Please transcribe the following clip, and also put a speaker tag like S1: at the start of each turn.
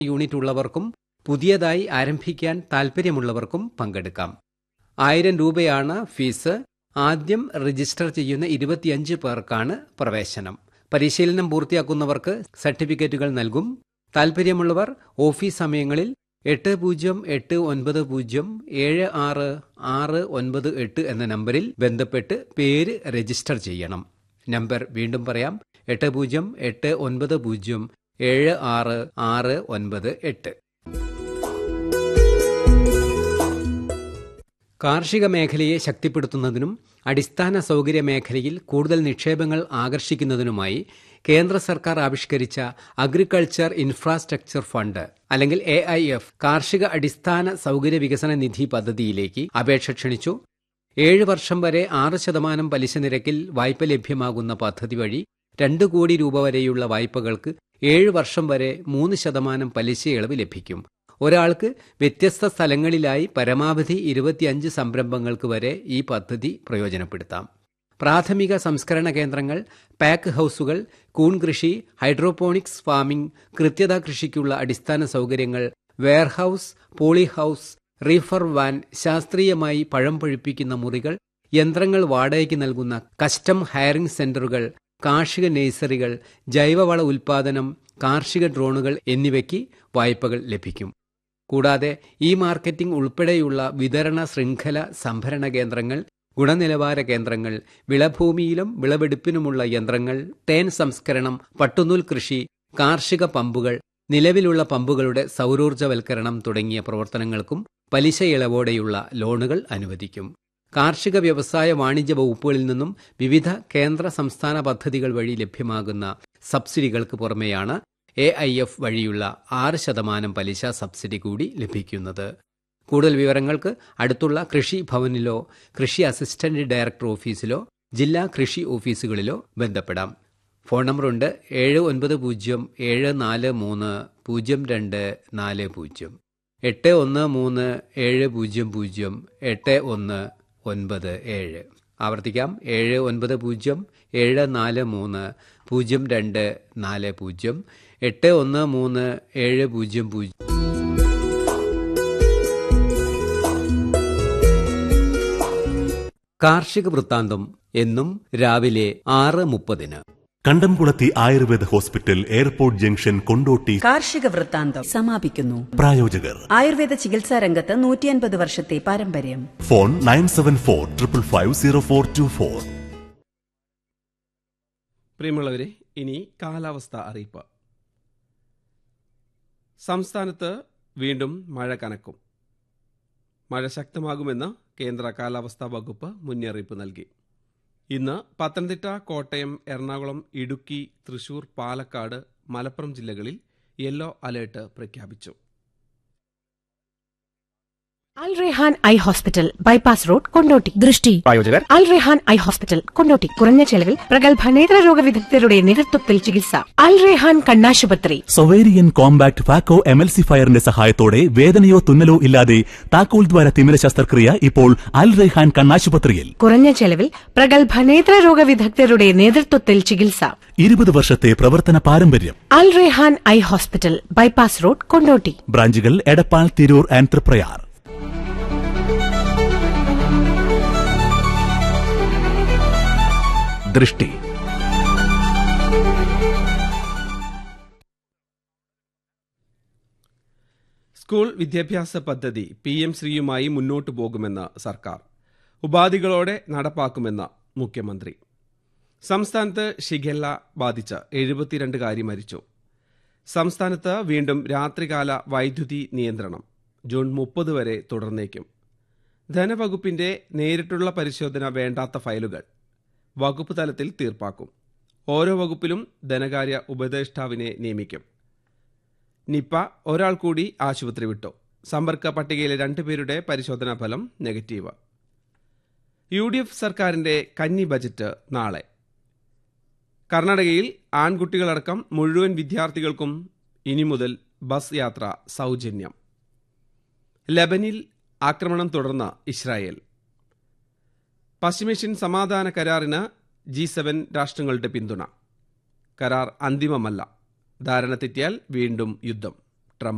S1: unit ഉള്ളവർക്കും പുതിയതായി ആരംഭിക്കാൻ താൽപ്പര്യമുള്ളവർക്കും പങ്കെടുക്കാം ആയിരം രൂപയാണ് ഫീസ് ആദ്യം രജിസ്റ്റർ ചെയ്യുന്ന ഇരുപത്തിയഞ്ച് പേർക്കാണ് പ്രവേശനം പരിശീലനം പൂർത്തിയാക്കുന്നവർക്ക് സർട്ടിഫിക്കറ്റുകൾ നൽകും താൽപ്പര്യമുള്ളവർ ഓഫീസ് സമയങ്ങളിൽ എട്ട് പൂജ്യം എട്ട് ഒൻപത് പൂജ്യം ഏഴ് ആറ് ആറ് ഒൻപത് എട്ട് എന്ന നമ്പറിൽ ബന്ധപ്പെട്ട് പേര് രജിസ്റ്റർ ചെയ്യണം നമ്പർ വീണ്ടും പറയാം എട്ട് പൂജ്യം എട്ട് ഒൻപത് പൂജ്യം ഏഴ് ആറ് ആറ് ഒൻപത് എട്ട് കാർഷിക മേഖലയെ ശക്തിപ്പെടുത്തുന്നതിനും അടിസ്ഥാന സൗകര്യ മേഖലയിൽ കൂടുതൽ നിക്ഷേപങ്ങൾ ആകർഷിക്കുന്നതിനുമായി കേന്ദ്ര സർക്കാർ ആവിഷ്കരിച്ച അഗ്രികൾച്ചർ ഇൻഫ്രാസ്ട്രക്ചർ ഫണ്ട് അല്ലെങ്കിൽ എ ഐ എഫ് കാർഷിക അടിസ്ഥാന സൗകര്യ വികസന നിധി പദ്ധതിയിലേക്ക് അപേക്ഷ ക്ഷണിച്ചു ഏഴ് വർഷം വരെ ആറ് ശതമാനം പലിശ നിരക്കിൽ വായ്പ ലഭ്യമാകുന്ന പദ്ധതി വഴി രണ്ട് കോടി രൂപ വരെയുള്ള വായ്പകൾക്ക് ഏഴ് വർഷം വരെ മൂന്ന് ശതമാനം പലിശ ഇളവ് ലഭിക്കും ഒരാൾക്ക് വ്യത്യസ്ത സ്ഥലങ്ങളിലായി പരമാവധി ഇരുപത്തിയഞ്ച് സംരംഭങ്ങൾക്ക് വരെ ഈ പദ്ധതി പ്രയോജനപ്പെടുത്താം പ്രാഥമിക സംസ്കരണ കേന്ദ്രങ്ങൾ പാക്ക് ഹൌസുകൾ കൂൺ കൃഷി ഹൈഡ്രോപോണിക്സ് ഫാമിംഗ് കൃത്യത കൃഷിക്കുള്ള അടിസ്ഥാന സൗകര്യങ്ങൾ warehouse poly house reefer van ശാസ്ത്രീയമായി പഴം പഴുപ്പിക്കുന്ന മുറികൾ യന്ത്രങ്ങൾ വാടകയ്ക്ക് നൽകുന്ന കസ്റ്റം ഹയറിംഗ് സെന്ററുകൾ കാർഷിക നേഴ്സറികൾ ജൈവവള ഉൽപാദനം കാർഷിക ഡ്രോണുകൾ എന്നിവയ്ക്ക് വായ്പകൾ ലഭിക്കും കൂടാതെ ഇ മാർക്കറ്റിംഗ് ഉൾപ്പെടെയുള്ള വിതരണ ശൃംഖല സംഭരണ കേന്ദ്രങ്ങൾ ഗുണനിലവാര കേന്ദ്രങ്ങൾ വിളഭൂമിയിലും വിളവെടുപ്പിനുമുള്ള യന്ത്രങ്ങൾ തേൻ സംസ്കരണം പട്ടുനൂൽ കൃഷി കാർഷിക പമ്പുകൾ നിലവിലുള്ള പമ്പുകളുടെ സൗരോർജ്ജവൽക്കരണം തുടങ്ങിയ പ്രവർത്തനങ്ങൾക്കും പലിശ ഇളവോടെയുള്ള ലോണുകൾ അനുവദിക്കും കാർഷിക വ്യവസായ വാണിജ്യ വകുപ്പുകളിൽ നിന്നും വിവിധ കേന്ദ്ര സംസ്ഥാന പദ്ധതികൾ വഴി ലഭ്യമാകുന്ന സബ്സിഡികൾക്ക് പുറമെയാണ് എ ഐ എഫ് വഴിയുള്ള ആറ് ശതമാനം പലിശ സബ്സിഡി കൂടി ലഭിക്കുന്നത് കൂടുതൽ വിവരങ്ങൾക്ക് അടുത്തുള്ള കൃഷി ഭവനിലോ കൃഷി അസിസ്റ്റന്റ് ഡയറക്ടർ ഓഫീസിലോ ജില്ലാ കൃഷി ഓഫീസുകളിലോ ബന്ധപ്പെടാം ഫോൺ നമ്പറുണ്ട് ഏഴ് ഒൻപത് പൂജ്യം ഏഴ് നാല് മൂന്ന് പൂജ്യം രണ്ട് നാല് പൂജ്യം എട്ട് ഒന്ന് മൂന്ന് ഏഴ് പൂജ്യം പൂജ്യം എട്ട് ഒന്ന് ഒൻപത് ഏഴ് ആവർത്തിക്കാം ഏഴ് ഒൻപത് പൂജ്യം ഏഴ് നാല് മൂന്ന് പൂജ്യം രണ്ട് നാല് പൂജ്യം എട്ട് ഒന്ന് മൂന്ന് ഏഴ് പൂജ്യം പൂജ്യം കാർഷിക വൃത്താന്തം എന്നും രാവിലെ ആറ് മുപ്പതിന്
S2: കണ്ടംകുളത്തി Ayurveda hospital airport junction Kondotty
S3: കാർഷിക വൃത്താന്തം സമാപിക്കുന്നു
S2: പ്രായോജകർ
S3: ആയുർവേദ ചികിത്സാ രംഗത്ത് നൂറ്റിയൻപത് വർഷത്തെ പാരമ്പര്യം
S2: phone nine seven four triple five zero four two four
S4: പ്രിയമുള്ളവരെ ഇനി കാലാവസ്ഥ അറിയിപ്പ് സംസ്ഥാനത്ത് വീണ്ടും മഴ കനക്കും മഴ ശക്തമാകുമെന്ന് കേന്ദ്ര കാലാവസ്ഥാ വകുപ്പ് മുന്നറിയിപ്പ് നൽകി ഇന്ന് പത്തനംതിട്ട കോട്ടയം എറണാകുളം ഇടുക്കി തൃശൂർ പാലക്കാട് മലപ്പുറം ജില്ലകളിൽ യെല്ലോ അലേർട്ട് പ്രഖ്യാപിച്ചു
S5: Al Rehan eye hospital bypass road Kondotty
S6: ദൃഷ്ടി
S7: പ്രായോജകർ
S5: അൽ റെഹാൻ ഐ ഹോസ്പിറ്റൽ കൊണ്ടോട്ടി കുറഞ്ഞ ചെലവിൽ പ്രഗത്ഭ നേത്രരോഗ വിദഗ്ധരുടെ നേതൃത്വത്തിൽ ചികിത്സ അൽ റെഹാൻ കണ്ണാശുപത്രി
S2: സൊവേരിയൻ കോമ്പാക്ട് ഫാക്കോ എമൽസിഫയറിന്റെ സഹായത്തോടെ വേദനയോ തുന്നലോ ഇല്ലാതെ താക്കോൽ ദ്വാര തിമിര ശസ്ത്രക്രിയ ഇപ്പോൾ അൽ റെഹാൻ കണ്ണാശുപത്രിയിൽ
S5: കുറഞ്ഞ ചെലവിൽ പ്രഗത്ഭ നേത്രരോഗ വിദഗ്ധരുടെ നേതൃത്വത്തിൽ ചികിത്സ
S2: ഇരുപത് വർഷത്തെ പ്രവർത്തന പാരമ്പര്യം
S5: Al Rehan eye hospital bypass road Kondotty
S2: ബ്രാഞ്ചുകൾ എടപ്പാൾ തിരൂർ ആൻഡ് തൃപ്രയാർ
S7: ദൃഷ്ടി
S4: സ്കൂൾ വിദ്യാഭ്യാസ പദ്ധതി പി എം ശ്രീയുമായി മുന്നോട്ടു പോകുമെന്ന് സർക്കാർ ഉപാധികളോടെ നടപ്പാക്കുമെന്ന് മുഖ്യമന്ത്രി സംസ്ഥാനത്ത് ഷിഗെല്ല ബാധിച്ച് എഴുപത്തിരണ്ടുകാരി മരിച്ചു സംസ്ഥാനത്ത് വീണ്ടും രാത്രികാല വൈദ്യുതി നിയന്ത്രണം ജൂൺ മുപ്പത് വരെ തുടർന്നേക്കും ധനവകുപ്പിന്റെ നേരിട്ടുള്ള പരിശോധന വേണ്ടാത്ത ഫയലുകൾ വകുപ്പ് തലത്തിൽ തീർപ്പാക്കും ഓരോ വകുപ്പിലും ധനകാര്യ ഉപദേഷ്ടാവിനെ നിയമിക്കും നിപ്പ ഒരാൾ കൂടി ആശുപത്രി വിട്ടു സമ്പർക്ക പട്ടികയിലെ രണ്ടുപേരുടെ പരിശോധനാ ഫലം നെഗറ്റീവ് യു ഡി എഫ് സർക്കാരിന്റെ കന്നി ബജറ്റ് നാളെ കർണാടകയിൽ ആൺകുട്ടികളടക്കം മുഴുവൻ വിദ്യാർത്ഥികൾക്കും ഇനി മുതൽ ബസ് യാത്ര സൗജന്യം ലബനിൽ ആക്രമണം തുടർന്ന് ഇസ്രായേൽ പശ്ചിമേഷ്യൻ സമാധാന കരാറിന് ജി സെവൻ രാഷ്ട്രങ്ങളുടെ പിന്തുണ കരാർ അന്തിമമല്ല ധാരണ തെറ്റിയാൽ വീണ്ടും യുദ്ധം